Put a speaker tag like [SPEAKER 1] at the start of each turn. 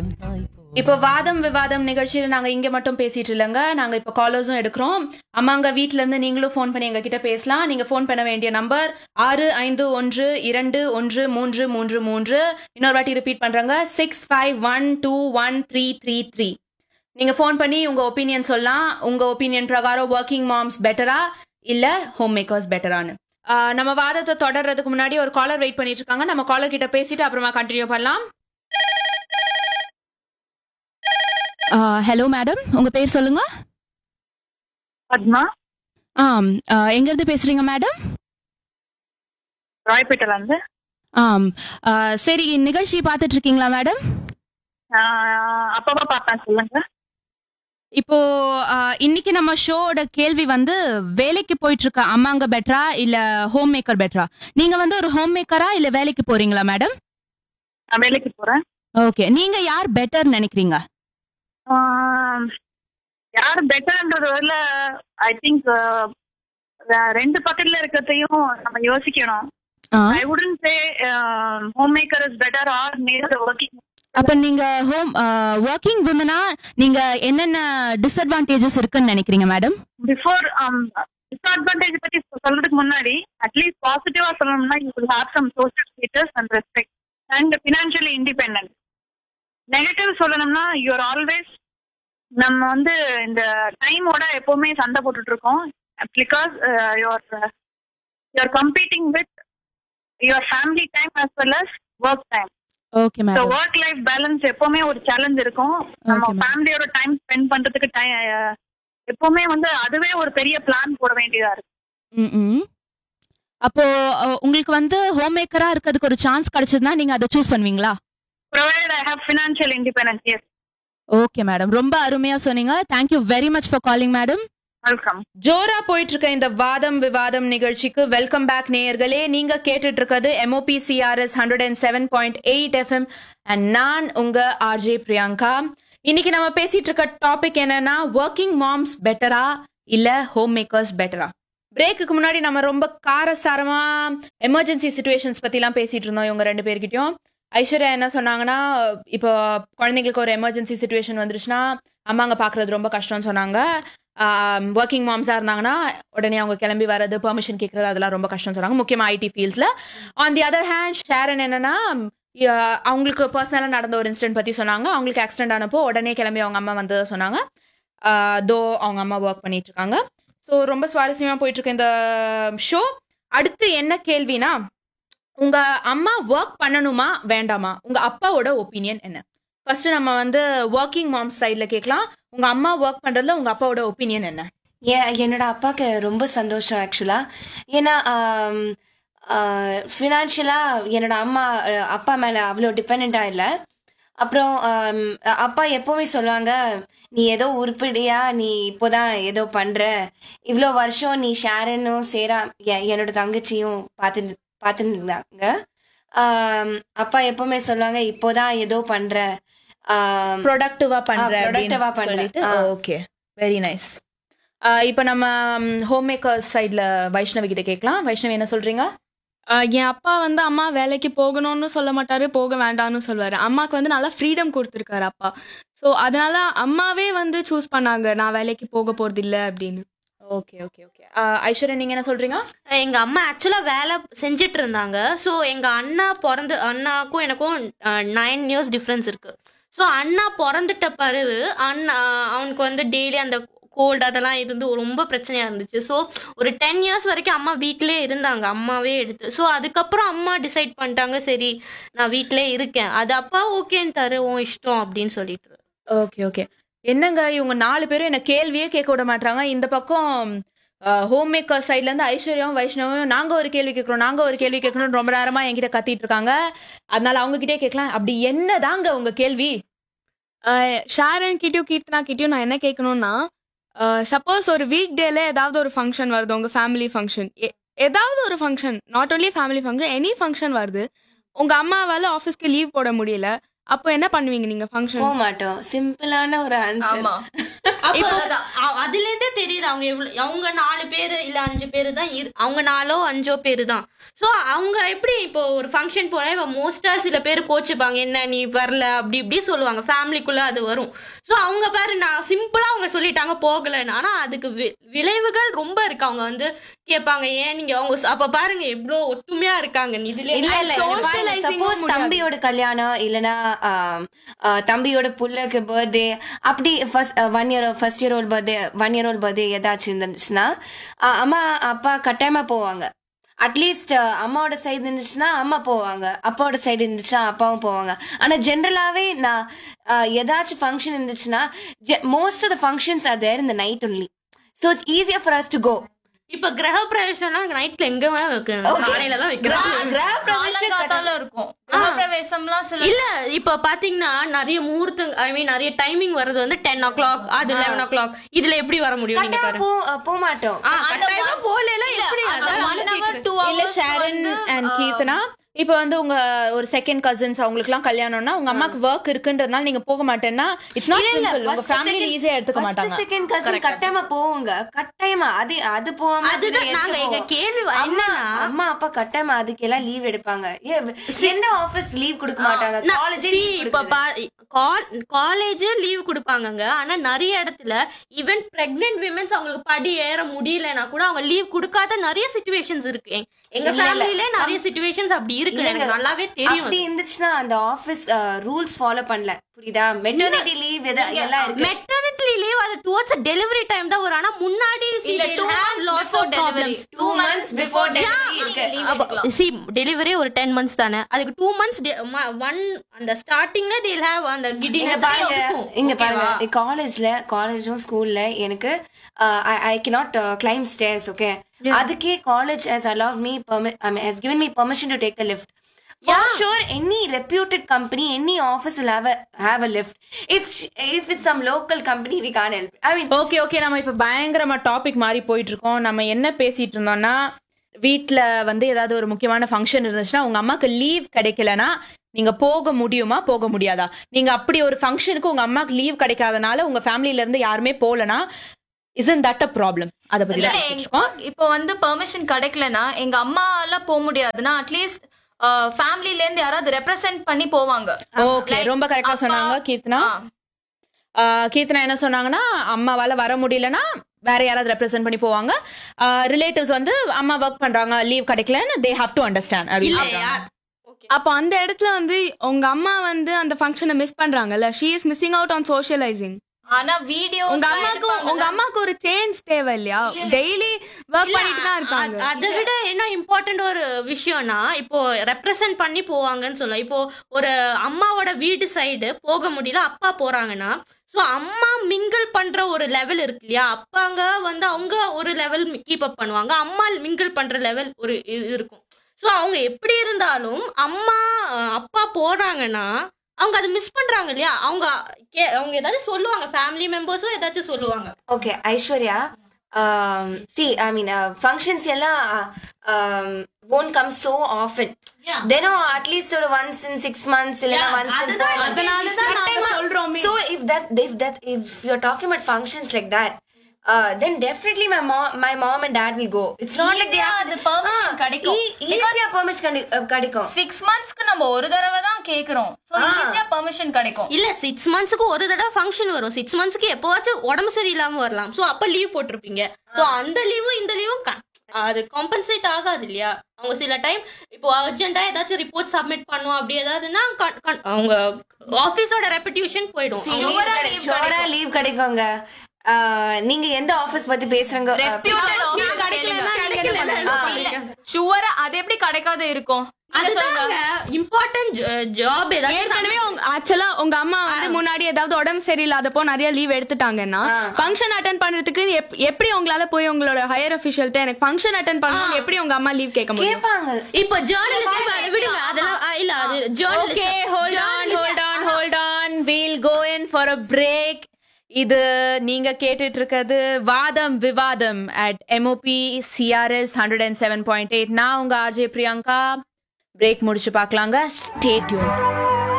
[SPEAKER 1] என் தாய் போல
[SPEAKER 2] இப்போ வாதம் விவாதம் நிகழ்ச்சியில நாங்க இங்க மட்டும் பேசிட்டு இல்லைங்க நாங்க இப்போ காலர்ஸும் எடுக்கிறோம் அம்மாங்க வீட்ல இருந்து நீங்களும் ஃபோன் பண்ணி எங்க கிட்ட பேசலாம் நீங்க ஃபோன் பண்ண வேண்டிய நம்பர் ஆறு ஐந்து ஒன்று இரண்டு ஒன்று மூன்று மூன்று மூன்று இன்னொரு வாட்டி ரிப்பீட் பண்றாங்க six five one two one three three three நீங்க ஃபோன் பண்ணி உங்க ஒப்பீனியன் சொல்லலாம் உங்க ஒப்பீனியன் பிரகாரம் ஒர்க்கிங் மாம்ஸ் பெட்டரா இல்ல ஹோம் மேக்கர்ஸ் பெட்டரான்னு நம்ம வாதத்தை தொடர்றதுக்கு முன்னாடி ஒரு காலர் வெயிட் பண்ணிட்டு இருக்காங்க நம்ம காலர் கிட்ட பேசிட்டு அப்புறமா கண்டினியூ பண்ணலாம் ஹலோ மேடம் உங்க பேர் சொல்லுங்க
[SPEAKER 3] பத்மா
[SPEAKER 2] ஆம் எங்க இருந்து பேசுறீங்க மேடம்
[SPEAKER 3] ராய்பேட்டைல இருந்து
[SPEAKER 2] ஆம் ஆ, சரி நிகழ்ச்சி பார்த்துட்டு இருக்கீங்களா மேடம்
[SPEAKER 3] ஆஹ் அப்பப்ப பார்ப்பேன் சொல்லுங்க
[SPEAKER 2] இப்போ ஆ, இன்னைக்கு நம்ம ஷோட கேள்வி வந்து வேலைக்கு போயிட்டு இருக்க அம்மாங்க பெட்டரா இல்ல ஹோம் மேக்கர் பெட்டரா நீங்க வந்து ஒரு ஹோம் மேக்கரா இல்ல வேலைக்கு போறீங்களா மேடம்
[SPEAKER 3] நான் வேலைக்கு போறேன்
[SPEAKER 2] ஓகே நீங்க யார் பெட்டர் நினைக்கிறீங்க
[SPEAKER 3] ஆஹ் யார் பெட்டர்ன்றது வரல ஐ திங்க் ரெண்டு பக்கத்துல இருக்கிறதையும் நம்ம யோசிக்கணும்
[SPEAKER 2] ஆ,
[SPEAKER 3] I wouldn't say homemaker is better or near working
[SPEAKER 2] அப்ப நீங்க ஹோம் ஒர்க்கிங் உமனா நீங்க என்னென்ன டிஸ்அட்வான்டேஜஸ் இருக்குன்னு நினைக்கிறீங்க மேடம்
[SPEAKER 3] பிஃபோர் டிஸ்அட்வான்டேஜ் பத்தி சொல்றதுக்கு முன்னாடி அட்லீஸ்ட் பாசிட்டிவா சொல்லணும்னா you will have some social status and respect and financially independent negative சொல்லணும்னா யூஆர் ஆல்வேஸ் நம்ம வந்து இந்த டைமோட எப்பவுமே சண்டை போட்டுட்டு இருக்கோம் because your you're competing with your family time as well as work time
[SPEAKER 2] okay
[SPEAKER 3] so
[SPEAKER 2] madam
[SPEAKER 3] work life balance எப்பவுமே ஒரு சேலஞ்ச் இருக்கும் நம்ம
[SPEAKER 2] Okay, ma'am.
[SPEAKER 3] ஃபேமிலியோட டைம் ஸ்பெண்ட் பண்றதுக்கு time, அஹ், எப்பவுமே வந்து அதுவே ஒரு பெரிய பிளான் போட வேண்டியதா இருக்கு
[SPEAKER 2] ம்ம். அப்போ அஹ், உங்களுக்கு வந்து ஹோம் மேக்கரா இருக்கிறதுக்கு ஒரு சான்ஸ் கிடைச்சதுன்னா நீங்க அதை சூஸ் பண்ணுவீங்களா
[SPEAKER 3] provided I have financial independence yes
[SPEAKER 2] okay madam ரொம்ப அருமையா சொன்னீங்க thank you very much for calling madam
[SPEAKER 3] welcome
[SPEAKER 2] ஜோரா போயிட்டு இருக்க இந்த வாதம் விவாதம் நிகழ்ச்சிக்கு வெல்கம் பேக் நேயர்களே நீங்க கேட்டுட்டு இருக்கிறது MOP CRS hundred and seven point eight FM and நான் உங்க ஆர்ஜே பிரியங்கா இன்னைக்கு நம்ம பேசிட்டு இருக்க டாபிக் என்னன்னா ஒர்க்கிங் மாம்ஸ் பெட்டரா இல்ல ஹோம் மேக்கர்ஸ் பெட்டரா பிரேக்குக்கு முன்னாடி நம்ம ரொம்ப காரசாரமா எமர்ஜென்சி சுச்சுவேஷன்ஸ் பத்திலாம் பேசிட்டு இருந்தோம் இவங்க ரெண்டு பேர்கிட்டயும் ஐஸ்வர்யா என்ன சொன்னாங்கன்னா இப்போ குழந்தைங்களுக்கு ஒரு எமர்ஜென்சி சுச்சுவேஷன் வந்துருச்சுன்னா அம்மாங்க பாக்குறது ரொம்ப கஷ்டம்னு சொன்னாங்க ஒர்க்கிங் மாம்ஸாக இருந்தாங்கன்னா உடனே அவங்க கிளம்பி வர்றது பெர்மிஷன் கேட்கறது அதெல்லாம் ரொம்ப கஷ்டம் சொன்னாங்க முக்கியமாக ஐடி ஃபீல்ட்ஸில் on the other hand Sharon என்னன்னா அஹ், அவங்களுக்கு பர்சனலாக நடந்த ஒரு இன்சிடென்ட் பற்றி சொன்னாங்க அவங்களுக்கு ஆக்சிடென்ட் ஆனப்போ உடனே கிளம்பி அவங்க அம்மா வந்ததை சொன்னாங்க தோ அவங்க அம்மா ஒர்க் பண்ணிட்டு இருக்காங்க ஸோ ரொம்ப சுவாரஸ்யமாக போயிட்டு இருக்கு இந்த ஷோ அடுத்து என்ன கேள்வினா உங்க அம்மா ஒர்க் பண்ணணுமா வேண்டாமா உங்க அப்பாவோட ஒப்பீனியன் என்ன ஃபர்ஸ்ட் நம்ம வந்து ஒர்க்கிங் மாம்ஸ் சைட்ல கேட்கலாம் உங்க அம்மா ஒர்க் பண்றதுல உங்க அப்பாவோட ஒப்பீனியன் என்ன
[SPEAKER 4] ஏன் என்னோட அப்பாவுக்கு ரொம்ப சந்தோஷம் ஆக்சுவலா ஏன்னா ஃபினான்ஷியலாக என்னோட அம்மா அஹ், அப்பா மேலே அவ்வளோ டிபெண்ட்டாக இல்லை அப்புறம் ஆம், அப்பா எப்பவுமே சொல்லுவாங்க நீ ஏதோ உருப்படியா நீ இப்போதான் ஏதோ பண்ற இவ்வளோ வருஷம் நீ ஷேரனும் சேரா எ- என்னோட தங்கச்சியும் பார்த்து பார்த்துட்டு இருந்தாங்க ஆம், அப்பா எப்பவுமே சொல்லுவாங்க இப்போதான் ஏதோ பண்ற ஆம்,
[SPEAKER 2] ப்ரொடக்டிவா பண்ற
[SPEAKER 4] ஆ, productive ஆ
[SPEAKER 2] அப்படின்னு
[SPEAKER 4] பண்றேன்.
[SPEAKER 2] சொல்லிட்டு
[SPEAKER 4] ஆ.
[SPEAKER 2] ஓகே வெரி நைஸ் இப்போ நம்ம ஹோம் மேக்கர் சைட்ல வைஷ்ணவி கிட்ட கேட்கலாம் வைஷ்ணவி என்ன சொல்றீங்க
[SPEAKER 5] ஆஹ் என் அப்பா வந்து அம்மா வேலைக்கு போகணும்னு சொல்ல மாட்டாரு போக வேண்டாம்னு சொல்லுவாரு அம்மாக்கு வந்து நல்லா ஃப்ரீடம் கொடுத்துருக்காரு அப்பா ஸோ அதனால அம்மாவே வந்து சூஸ் பண்ணாங்க நான் வேலைக்கு போக போறது இல்ல அப்படின்னு
[SPEAKER 2] ஓகே ஓகே ஓகே ஐஸ்வர்யா நீங்க என்ன சொல்றீங்க
[SPEAKER 6] எங்க அம்மா ஆக்சுவலா வேலை செஞ்சுட்டு இருந்தாங்க ஸோ எங்க அண்ணா பிறந்து அண்ணாக்கும் எனக்கும் நைன் இயர்ஸ் டிஃப்ரென்ஸ் இருக்கு ஸோ அண்ணா பிறந்துட்ட பிறகு அண்ணா அவனுக்கு வந்து டெய்லி அந்த கோல்டு அதெல்லாம் இருந்து ரொம்ப பிரச்சனையா இருந்துச்சு ஸோ ஒரு டென் இயர்ஸ் வரைக்கும் அம்மா வீட்டிலே இருந்தாங்க அம்மாவே எடுத்து ஸோ அதுக்கப்புறம் அம்மா டிசைட் பண்ணிட்டாங்க சரி நான் வீட்டிலே இருக்கேன் அது அப்பா ஓகேன்ட்டாரு உன் இஷ்டம் அப்படின்னு சொல்லிட்டு
[SPEAKER 2] ஓகே ஓகே என்னங்க இவங்க நாலு பேரும் என்ன கேள்வியே கேட்க விட மாட்டாங்க இந்த பக்கம் ஹோம் மேக்கர் சைட்ல இருந்து ஐஸ்வர்யாவும் வைஷ்ணவும் நாங்க ஒரு கேள்வி கேட்கறோம் நாங்க ஒரு கேள்வி கேட்கணும் ரொம்ப நேரமா என்கிட்ட கத்திட்டு இருக்காங்க அதனால அவங்க கிட்டே கேட்கலாம் அப்படி என்னதாங்க உங்க கேள்வி
[SPEAKER 5] ஆஹ் ஷாரன் கிட்டயும் கீர்த்தனா கிட்டயும் நான் என்ன கேட்கணும்னா சப்போஸ் ஒரு வீக் டேல ஏதாவது ஒரு ஃபங்க்ஷன் வருது உங்க ஃபேமிலி ஃபங்க்ஷன் ஏதாவது ஒரு function not only family function any function வருது உங்க அம்மாவால ஆஃபீஸ்க்கு லீவ் போட முடியல அப்போ என்ன பண்ணுவீங்க நீங்க
[SPEAKER 4] போக
[SPEAKER 5] ஃபங்க்ஷன்
[SPEAKER 4] மாட்டோம் சிம்பிளான ஒரு ஆன்சர்
[SPEAKER 5] ஆமா
[SPEAKER 6] அப்போ அ- அதுல இருந்தே தெரியுது அவங்க எவ்வளவு அவங்க நாலு பேரு இல்ல அஞ்சு பேரு தான் இரு- அவங்க நாலோ அஞ்சோ பேரு தான் சோ அவங்க எப்படி இப்போ ஒரு ஃபங்க்ஷன் போனா இப்போ மோஸ்டா சில பேர் கோச்சுப்பாங்க என்ன நீ வரல அப்படி இப்படி சொல்லுவாங்க ஃபேமிலிக்குள்ள அது வரும் சோ அவங்க பாரு நான் சிம்பிளா அவங்க சொல்லிட்டாங்க போகலன்னு ஆனா அதுக்கு வி- விளைவுகள் ரொம்ப இருக்கு அவங்க வந்து கேட்பாங்க ஏன் நீங்க அவங்க ச- அப்ப பாருங்க எவ்வளவு ஒத்துமையா இருக்காங்க இதுல
[SPEAKER 4] இல்ல இல்ல
[SPEAKER 5] socializing
[SPEAKER 4] சப்போஸ்
[SPEAKER 5] முடியாது.
[SPEAKER 4] தம்பியோட கல்யாணம் இல்லனா ஆம், ஆ, தம்பியோட புள்ளைக்கு பர்த்டே அப்படி first one year first year old birthday one year old birthday ஏதாச்சும் இருந்துச்சுன்னா ஆ, அம்மா அப்பா கட்டாயமா போவாங்க அட்லீஸ்ட் அம்மாவோட சைடு இருந்துச்சுன்னா அம்மா போவாங்க அப்பாவோட சைடு இருந்துச்சுன்னா அப்பாவும் போவாங்க ஆனா ஜென்ரலாவே நான் ஆ, ஏதாச்சும் ஃபங்க்ஷன் இருந்துச்சுன்னா most of the functions are there இந்த night only so it's easier for us to go
[SPEAKER 6] இப்ப கிரக பிரவேசம்லாம் நைட்ல எங்க வேணா வைக்கணும் காலையில தான் வைக்கிறாங்க
[SPEAKER 4] கிரக பிரவேசம்
[SPEAKER 1] காலங்காத்தால இருக்கும் பிரவேசம்லாம் சில
[SPEAKER 6] இல்ல இப்ப பாத்தீங்கன்னா நிறைய முகூர்த்த ஐ மீன் நிறைய டைமிங் வர்றது வந்து டென் ஓ கிளாக் அது லெவன் ஓ கிளாக் இதுல எப்படி வர முடியும் நீங்க
[SPEAKER 4] கட்டாயமா
[SPEAKER 6] பாருங்க
[SPEAKER 4] போ போக மாட்டோம்
[SPEAKER 6] ஆ, கட்டாயமா போகல எப்படி அதான்
[SPEAKER 1] ஒன் ஹவர் டூ
[SPEAKER 2] இல்ல
[SPEAKER 1] ஹவர்ஸ்
[SPEAKER 2] ஷாரன் அண்ட் கீர்த்தனா இப்ப வந்து உங்க ஒரு செகண்ட் கசின்ஸ் அவங்களுக்கு எல்லாம் கல்யாணம்னா உங்க அம்மாக்கு ஒர்க் இருக்குன்றதுனால நீங்க போக மாட்டேன்னா இட்ஸ் நாட் சிம்பிள் உங்க ஃபேமிலி ஈஸியா எடுத்துக்க மாட்டாங்க
[SPEAKER 4] செகண்ட் கசின் கட்டாயமா போவாங்க கட்டாயமா அது அது போகாம
[SPEAKER 6] அதுதான்
[SPEAKER 4] இதுல
[SPEAKER 6] நாங்க
[SPEAKER 4] எடுத்து
[SPEAKER 6] எங்க
[SPEAKER 4] போவோம்.
[SPEAKER 6] கேள்வி
[SPEAKER 4] அம்மா
[SPEAKER 6] என்னன்னா
[SPEAKER 4] அம்மா அப்பா கட்டாயமா அதுக்கெல்லாம் லீவ் எடுப்பாங்க ஏ, எந்த ஆபீஸ் லீவ் கொடுக்க மாட்டாங்க
[SPEAKER 6] நான்
[SPEAKER 4] காலேஜே
[SPEAKER 6] see, இப்ப காலேஜ் லீவ் கொடுப்பாங்கங்க ஆனா நிறைய இடத்துல ஈவன் பிரெக்னென்ட் விமென்ஸ் அவங்களுக்கு படி ஏற முடியலன்னா கூட அவங்க லீவ் கொடுக்காத நிறைய சுச்சுவேஷன்ஸ் இருக்கு எங்க- எங்க
[SPEAKER 4] இல்ல, இல்ல.
[SPEAKER 6] ஃபேமிலிலே நிறைய சுச்சுவேஷன்ஸ் அப்படி இருக்கு எனக்கு நல்லாவே தெரியும்
[SPEAKER 4] அப்படி இருந்துச்சுன்னா அந்த ஆபீஸ் ரூல்ஸ் ஃபாலோ பண்ணல புரியுதா மெட்டர்னிட்டி லீவ் எல்லாம் இருக்கு
[SPEAKER 6] மெட்டர்னிட்டி லீவ் அது டுவர்ட்ஸ் டெலிவரி டைம் தான் வரும் ஆனா முன்னாடி
[SPEAKER 1] இல்ல two months before delivery
[SPEAKER 4] two months before delivery இருக்கு
[SPEAKER 6] சி டெலிவரி ஒரு டென் மந்த்ஸ் தானே அதுக்கு டூ மந்த்ஸ் ஒன் அந்த ஸ்டார்டிங்ல தேல் ஹேவ் அந்த
[SPEAKER 4] இங்க
[SPEAKER 6] கிடினஸ்
[SPEAKER 4] பாருங்க இங்க பாருங்க காலேஜ்ல காலேஜும் ஸ்கூல்ல எனக்கு I not climb stairs okay அதுக்கே college has allow me has given me permission to take a lift for sure any reputed company any office will have a have a lift if if it's some local company we can't help i mean
[SPEAKER 2] okay okay நம்ம இப்ப பயங்கரமா topic மாறி போயிட்டு இருக்கோம் நம்ம என்ன பேசிட்டு இருந்தோம்னா வீட்ல வந்து ஏதாவது ஒரு முக்கியமான ஃபங்க்ஷன் இருந்துச்சுன்னா உங்க அம்மாக்கு லீவ் கிடைக்கலனா நீங்க போக முடியுமா போக முடியாதா நீங்க அப்படி ஒரு ஃபங்க்ஷனுக்கு உங்க அம்மாக்கு லீவ் கிடைக்காதனால உங்க ஃபேமிலில இருந்து யாருமே போலனா இசன் தட் அ ப்ராப்ளம் அத பத்தி தான் பேசிட்டு இருக்கோம்
[SPEAKER 1] இப்போ வந்து பெர்மிஷன் கிடைக்கலனா எங்க அம்மால போக முடியாதுன்னா அட்லீஸ்ட் ஃபேமிலில இருந்து யாராவது ரெப்ரசென்ட் பண்ணி போவாங்க
[SPEAKER 2] ஓகே
[SPEAKER 1] Like,
[SPEAKER 2] ரொம்ப கரெக்டா
[SPEAKER 1] அப்பா-
[SPEAKER 2] சொன்னாங்க கீர்த்தனா
[SPEAKER 1] ஆ.
[SPEAKER 2] ஆஹ் கீர்த்தனா என்ன சொன்னாங்கன்னா அம்மாவால வர முடியலனா வேற யாராவது ரெப்ரசென்ட் பண்ணி போவாங்க ரிலேட்டிவ்ஸ் வந்து அம்மா ஒர்க் பண்றாங்க லீவ் கிடைக்கலன்னு தே ஹாவ் டு அண்டர்ஸ்டாண்ட் அப்படின்னு
[SPEAKER 5] அப்போ அந்த இடத்துல வந்து உங்க அம்மா வந்து அந்த ஃபங்க்ஷனை மிஸ் பண்றாங்கல்ல she is missing out on socialising
[SPEAKER 1] ஆனா வீடியோ
[SPEAKER 5] உங்க அம்மாக்கு உங்க அம்மாக்கு ஒரு சேஞ்ச் தேவை இல்லையா டெய்லி ஒர்க் பண்ணிட்டு தான் இருக்காங்க
[SPEAKER 6] அ- அதை விட என்ன இம்பார்ட்டன்ட் ஒரு விஷயம்னா இப்போ ரெப்ரசன்ட் பண்ணி போவாங்கன்னு சொல்லலாம் இப்போ ஒரு அம்மாவோட வீட்டு சைடு போக முடியல அப்பா போறாங்கன்னா ஸோ அம்மா மிங்கிள் பண்ற ஒரு லெவல் இருக்கு இல்லையா அப்பாங்க வந்து அவங்க ஒரு லெவல் கீப் அப் பண்ணுவாங்க அம்மா மிங்கிள் பண்ற லெவல் ஒரு இது இருக்கும் ஸோ அவங்க எப்படி இருந்தாலும் அம்மா அஹ், அப்பா போறாங்கன்னா அவங்க அதை மிஸ் பண்றாங்க இல்லையா அவங்க கே- அவங்க ஏதாவது சொல்லுவாங்க ஃபேமிலி மெம்பர்ஸும் ஏதாச்சும் சொல்லுவாங்க
[SPEAKER 4] okay Aishwarya see I mean functions எல்லாம் won't come so often
[SPEAKER 6] Yeah.
[SPEAKER 4] தினம் அட்லீஸ்ட் ஒரு ஒன்ஸ் இன் சிக்ஸ் மந்த்ஸ் இல்லைன்னா
[SPEAKER 6] Yeah,
[SPEAKER 4] ஒன்ஸ் இன்
[SPEAKER 6] அதுதான்
[SPEAKER 5] அதனால தான் நாங்க சொல்றோமே
[SPEAKER 4] So if that if that if you're talking about functions like that, uh, then definitely my mom my mom and dad will go. It's not like they
[SPEAKER 1] Easy-ஆ
[SPEAKER 4] have
[SPEAKER 1] அது permission கிடைக்கும்.
[SPEAKER 4] ஈஸியா permission கிடைக்கும்
[SPEAKER 1] six மந்த்ஸ்க்கு நம்ம ஒரு தடவை தான் கேக்குறோம் சோ ஈஸியா பெர்மிஷன் கிடைக்கும்
[SPEAKER 6] இல்ல சிக்ஸ் மந்த்ஸ்க்கு ஒரு தடவை ஃபங்க்ஷன் வரும் சிக்ஸ் மந்த்ஸ்க்கு எப்பவாச்சும் உடம்பு சரியில்லாம வரலாம் சோ அப்ப லீவ் போட்டிருப்பீங்க சோ அந்த லீவும் இந்த லீவும் அது காம்பன்சேட் ஆகாது இல்லையா அவங்க சில டைம் இப்போ அர்ஜென்ட்டா ஏதாச்சும் ரிப்போர்ட் சப்மிட் பண்ணும் அப்படி ஏதாவதுன்னா con- con- அவங்க ஆபீஸோட ரெப்புடேஷன் போயிடும் அவங்க-
[SPEAKER 4] ஷோரா லீவ் கிடைக்குங்க Uh, நீங்க எந்த ஆபீஸ் பத்தி பேசுறீங்க Uh,
[SPEAKER 1] ஷுவரா அது எப்படி கிடைக்காத இருக்கும் நீங்க சொல்லுங்க
[SPEAKER 6] அதுதாங்க இம்பார்ட்டன்ட் ஜாப் ஏதாச்சும்
[SPEAKER 5] ஏற்கனவே ஆக்சுவலா உங்க அம்மா வந்து முன்னாடி ஏதாவது உடம்பு சரியில்லாதப்போ நிறைய லீவ் எடுத்துட்டாங்கன்னா ஃபங்க்ஷன் அட்டன் பண்றதுக்கு எப்- எப்படி உங்களால போய் உங்களோட ஹையர் அபிஷியல்ட்ட எனக்கு ஃபங்க்ஷன் அட்டன் பண்ணணும் எப்படி உங்க அம்மா லீவ் கேட்க முடியும்
[SPEAKER 4] கேட்பாங்க
[SPEAKER 6] இப்போ ஜேர்னலிஸ்ட் விடுங்க அதெல்லாம் ஆ, இல்ல அது journalist
[SPEAKER 2] okay hold on hold on hold on we'll go in for a break இது நீங்க கேட்டுட்டு இருக்கிறது வாதம் விவாதம் at MOP CRS hundred and seven point eight நான் உங்க ஆர்ஜே பிரியங்கா பிரேக் முடிச்சு பார்க்கலாங்க ஸ்டேட்யூன்